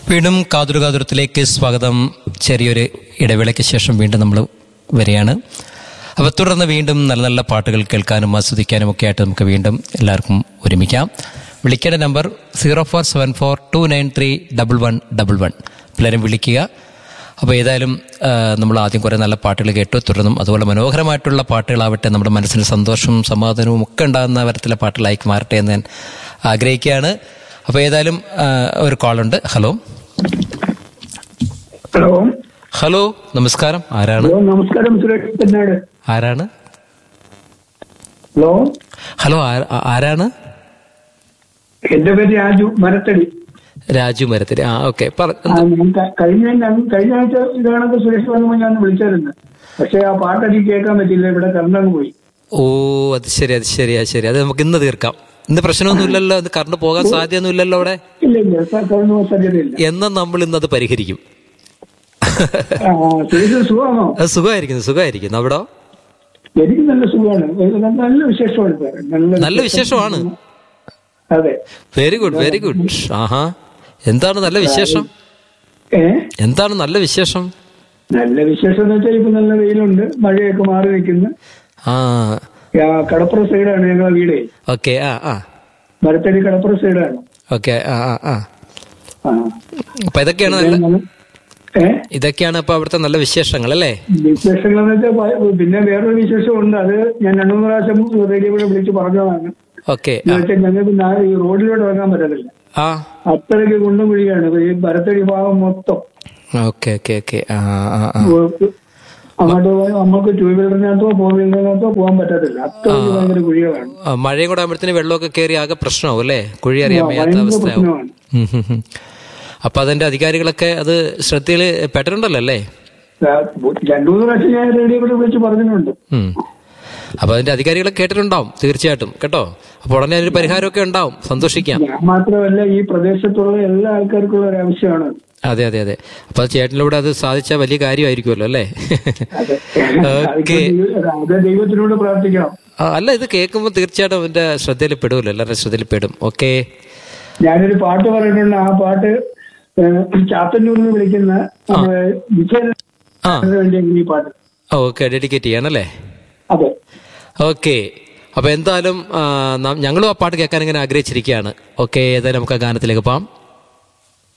വീണ്ടും കാതുരു കാതുരത്തിലേക്ക് സ്വാഗതം ചെറിയൊരു ഇടവേളയ്ക്ക് ശേഷം വീണ്ടും നമ്മൾ വരികയാണ് അപ്പോൾ തുടർന്ന് വീണ്ടും നല്ല നല്ല പാട്ടുകൾ കേൾക്കാനും ആസ്വദിക്കാനും ഒക്കെ ആയിട്ട് നമുക്ക് വീണ്ടും എല്ലാവർക്കും ഒരുമിക്കാം വിളിക്കേണ്ട number zero four seven four two nine three double one double one എല്ലാവരും വിളിക്കുക അപ്പോൾ ഏതായാലും ആ, നമ്മൾ ആദ്യം കുറേ നല്ല പാട്ടുകൾ കേട്ടു തുടർന്നും അതുപോലെ മനോഹരമായിട്ടുള്ള പാട്ടുകളാവട്ടെ നമ്മുടെ മനസ്സിന് സന്തോഷവും സമാധാനവും ഒക്കെ ഉണ്ടാകുന്ന തരത്തിലെ പാട്ടുകളായി മാറട്ടെ എന്ന് ഞാൻ ആഗ്രഹിക്കുകയാണ് അപ്പോൾ ഏതായാലും ആ, ഒരു കോളുണ്ട് ഹലോ ഹലോ ഹലോ നമസ്കാരം ആരാണ് ഹലോ നമസ്കാരം സുരേഷ് പെന്നാട് ആരാണ് ഹലോ ഹലോ ആ- ആ- ആരാണ് എന്റെ പേര് രാജു മരത്തടി രാജു മരത്തിൽ ആ ഓക്കെ പറ ആ, ഞാൻ ക- കഴിഞ്ഞ ഞാൻ- കഴിഞ്ഞ ആഴ്ച ഇത് കണക്ക് സുരേഷ് വന്നപ്പോൾ ഞാൻ വിളിച്ചായിരുന്നു പക്ഷെ ആ പാട്ട് എനിക്ക് കേൾക്കാൻ പറ്റില്ല ഇവിടെ കറണ്ടങ്ങ് പോയി ഓ അത് ശരി അത് ശരി അത് ശരി അത് നമുക്ക് ഇന്ന് തീർക്കാം ഇന്ന് പ്രശ്നമൊന്നുമില്ലല്ലോ ഇത് കറണ്ട് പോകാൻ സാധ്യതയൊന്നുമില്ലല്ലോ അവിടെ ഇല്ല ഇല്ല സ- കറണ്ട് സാധ്യതയില്ല എന്നാൽ നമ്മൾ ഇന്ന് അത് പരിഹരിക്കും ആ, സുരേഷ് സുഖമാണോ അത് സുഖമായിരിക്കുന്നു സുഖമായിരിക്കുന്നു അവിടോ എനിക്ക് നല്ല സുഖമാണ് ഇത് നല്ല വിശേഷമാണ് സാർ നല്ല നല്ല വിശേഷമാണ് അതെ വെരി ഗുഡ് വെരി ഗുഡ് ആഹാ എന്താണ് നല്ല വിശേഷം ഏ എന്താണ് നല്ല വിശേഷം നല്ല വിശേഷം എന്ന് വെച്ചാൽ ഇപ്പൊ നല്ല വെയിലുണ്ട് മഴയൊക്കെ മാറി നിൽക്കുന്നു ആ ആ, കടപ്പുറ സൈഡാണ് ഞങ്ങളെ വീടേ ഓക്കെ ആ ആ മരത്തടി കടപ്പുറ സൈഡാണ് ഓക്കെ ആ ആ ആ ആ അപ്പൊ ഇതൊക്കെയാണ് നല്ല ഏ ഇതൊക്കെയാണ് ഇപ്പൊ അവിടുത്തെ നല്ല വിശേഷങ്ങൾ അല്ലേ വിശേഷങ്ങളെന്ന് വെച്ചാൽ പ- പിന്നെ വേറൊരു വിശേഷമുണ്ട് അത് ഞാൻ രണ്ടു മൂന്ന് പ്രാവശ്യം റേഡിയോയിൽ വിളിച്ച് പറഞ്ഞതാണ് ഓക്കെ എന്ന് വെച്ചാൽ ഞങ്ങൾക്ക് നാ- ഈ റോഡിലോട്ട് ഇറങ്ങാൻ പറ്റത്തില്ല ആ അത്രയ്ക്ക് കുണ്ടും കുഴിയാണ് ഈ ഭരത്തടി ഭാഗം മൊത്തം ഓക്കെ ഓക്കെ ഓക്കെ ആ ആ ആ അങ്ങോട്ട് പോയി നമുക്ക് ടൂ വീലറിനകത്തോ ഫോർ വീലറിനകത്തോ പോകാൻ പറ്റത്തില്ല അത്രയ്ക്ക് ഭയങ്കര കുഴികളാണ് ആ, മഴയും കൂടെ ആകുമ്പോഴത്തേന് വെള്ളമൊക്കെ കയറി ആകെ പ്രശ്നമാവും അല്ലേ കുഴി അറിയാൻ വയ്യാത്ത ഭയങ്കര അവസ്ഥയാവും പ്രശ്നമാണ് ഉം, ഉം, ഉം. അപ്പൊ അതിന്റെ അധികാരികളൊക്കെ അത് ശ്രദ്ധയിൽ പെട്ടിട്ടുണ്ടല്ലോ അല്ലേ ആ, രണ്ടു മൂന്ന് പ്രാവശ്യം ഞാൻ റേഡിയോയിൽ വിളിച്ച് പറഞ്ഞിട്ടുണ്ട് ഉം. അപ്പൊ അതിന്റെ അധികാരികളെ കേട്ടിട്ടുണ്ടാവും തീർച്ചയായിട്ടും കേട്ടോ അപ്പൊ ഉടനെ അതിന് പരിഹാരമൊക്കെ ഉണ്ടാവും സന്തോഷിക്കാം ഞാൻ മാത്രമല്ല ഈ പ്രദേശത്തുള്ള എല്ലാ ആൾക്കാർക്കുള്ള ഒരു ആവശ്യമാണ് അതെ അതെ അതെ അപ്പൊ അത് ചേട്ടനിലൂടെ അത് സാധിച്ച വലിയ കാര്യമായിരിക്കുമല്ലോ അല്ലേ അതെ ഓക്കെ അത് ദൈവത്തിനോട് പ്രാർത്ഥിക്കണം അല്ല ഇത് കേൾക്കുമ്പോൾ തീർച്ചയായിട്ടും അവന്റെ ശ്രദ്ധയിൽ പെടുമല്ലോ എല്ലാവരുടെ ശ്രദ്ധയിൽ പെടും ഓക്കെ ഞാനൊരു പാട്ട് പറഞ്ഞിട്ടുണ്ട് ആ പാട്ട് ഏഹ്, ചാത്തന്നൂരിൽ നിന്ന് വിളിക്കുന്ന നമ്മുടെ വിജയന് ആ വേണ്ടിയാണ് ഈ പാട്ട് ഓക്കെ ഡെഡിക്കേറ്റ് ചെയ്യണല്ലേ അതെ ഓക്കെ അപ്പൊ എന്തായാലും ആ, നം- ഞങ്ങളും ആ പാട്ട് കേൾക്കാൻ ഇങ്ങനെ ആഗ്രഹിച്ചിരിക്കുകയാണ് ഓക്കെ ഏതായാലും നമുക്ക് ആ ഗാനത്തിലേക്ക് പോവാം